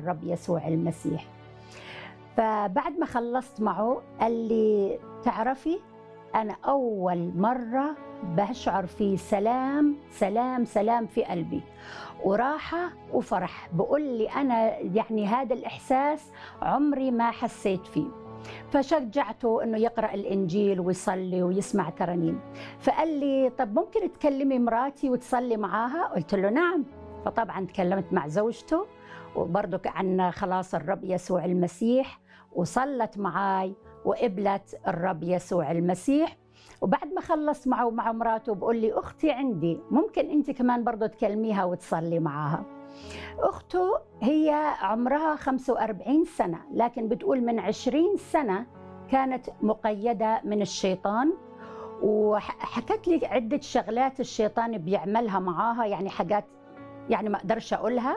الرب يسوع المسيح فبعد ما خلصت معه قال لي تعرفي أنا أول مرة بشعر في سلام سلام سلام في قلبي وراحة وفرح بقول لي أنا يعني هذا الإحساس عمري ما حسيت فيه فشجعته انه يقرا الانجيل ويصلي ويسمع ترانيم فقال لي طب ممكن تكلمي مراتي وتصلي معاها قلت له نعم فطبعا تكلمت مع زوجته وبرضه عن خلاص الرب يسوع المسيح وصلت معاي وقبلت الرب يسوع المسيح وبعد ما خلصت معه ومع مراته بقول لي اختي عندي ممكن انت كمان برضه تكلميها وتصلي معاها اخته هي عمرها 45 سنه لكن بتقول من 20 سنه كانت مقيده من الشيطان وحكت لي عده شغلات الشيطان بيعملها معاها يعني حاجات يعني ما اقدرش اقولها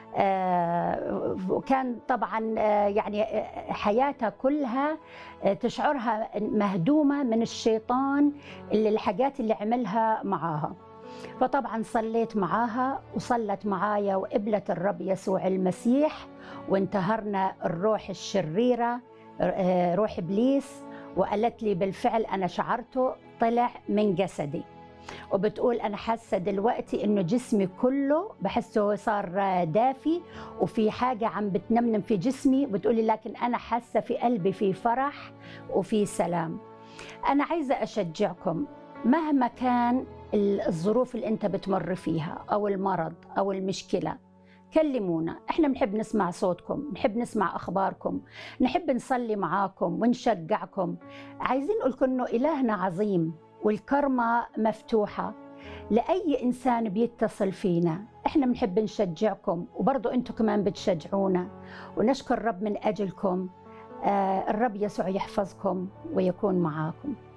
آه، وكان طبعا آه، يعني آه، حياتها كلها تشعرها مهدومه من الشيطان اللي الحاجات اللي عملها معاها فطبعا صليت معاها وصلت معايا وقبلت الرب يسوع المسيح وانتهرنا الروح الشريره روح ابليس وقالت لي بالفعل انا شعرته طلع من جسدي وبتقول انا حاسه دلوقتي انه جسمي كله بحسه صار دافي وفي حاجه عم بتنمنم في جسمي بتقولي لكن انا حاسه في قلبي في فرح وفي سلام انا عايزه اشجعكم مهما كان الظروف اللي انت بتمر فيها او المرض او المشكله كلمونا احنا بنحب نسمع صوتكم نحب نسمع اخباركم نحب نصلي معاكم ونشجعكم عايزين نقول لكم انه الهنا عظيم والكرمة مفتوحة لأي إنسان بيتصل فينا إحنا بنحب نشجعكم وبرضو أنتم كمان بتشجعونا ونشكر الرب من أجلكم آه الرب يسوع يحفظكم ويكون معاكم